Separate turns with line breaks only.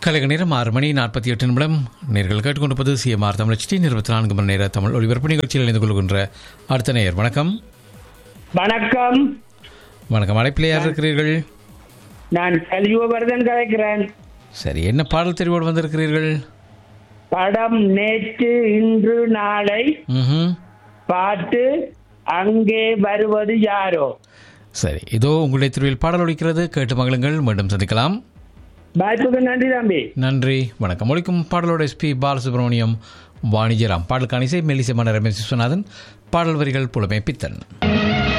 கலைக நேரம் ஆறு மணி நாற்பத்தி எட்டு நிமிடம் நேர்கள் கேட்டுக்கொண்டிருப்பது சிஎம்ஆர் தமிழச்சி இருபத்தி நான்கு மணி நேர தமிழ் ஒளிபரப்பு நிகழ்ச்சியில் இணைந்து கொள்கின்ற அடுத்த நேயர் வணக்கம்
வணக்கம்
வணக்கம் அழைப்பில் யார் இருக்கிறீர்கள்
நான் கலியுகவர்தன் கலைக்கிறேன்
சரி என்ன பாடல் தெரிவோடு வந்திருக்கிறீர்கள்
படம் நேற்று இன்று நாளை
ம்ஹும்.
பாட்டு அங்கே வருவது யாரோ
சரி இதோ உங்களுடைய திருவில் பாடல் ஒலிக்கிறது கேட்டு மகளுங்கள் மீண்டும் சந்திக்கலாம்
வாய்ப்புக்கு நன்றி தம்பி
நன்றி வணக்கம் ஒழிக்கும் பாடலோட எஸ்பி பாலசுப்ரமணியம் வாணிஜராம் பாடலுக்கான இசை மெல்லிசை மன்னர் ரமேஷ் விஸ்வநாதன் பாடல் வரிகள் புலமை பித்தன்